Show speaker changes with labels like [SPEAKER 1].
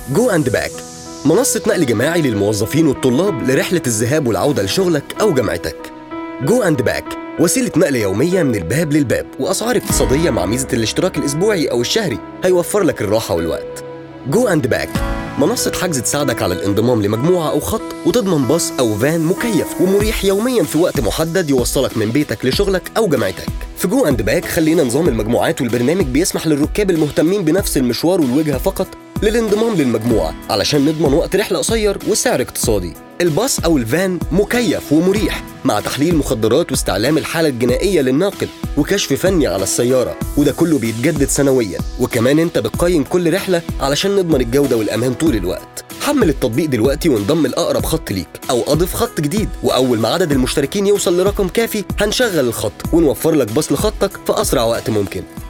[SPEAKER 1] جو أند باك منصة نقل جماعي للموظفين والطلاب لرحلة الذهاب والعودة لشغلك أو جامعتك جو أند باك وسيلة نقل يومية من الباب للباب وأسعار اقتصادية مع ميزة الاشتراك الأسبوعي أو الشهري هيوفر لك الراحة والوقت جو أند باك منصة حجز تساعدك على الانضمام لمجموعة أو خط وتضمن باص أو فان مكيف ومريح يوميا في وقت محدد يوصلك من بيتك لشغلك أو جامعتك في جو أند باك خلينا نظام المجموعات والبرنامج بيسمح للركاب المهتمين بنفس المشوار والوجهة فقط للانضمام للمجموعة علشان نضمن وقت رحلة قصير وسعر اقتصادي الباص أو الفان مكيف ومريح مع تحليل مخدرات واستعلام الحالة الجنائية للناقل وكشف فني على السيارة وده كله بيتجدد سنويا وكمان انت بتقيم كل رحلة علشان نضمن الجودة والأمان طول الوقت حمل التطبيق دلوقتي وانضم لأقرب خط ليك أو أضف خط جديد وأول ما عدد المشتركين يوصل لرقم كافي هنشغل الخط ونوفر لك باص لخطك في أسرع وقت ممكن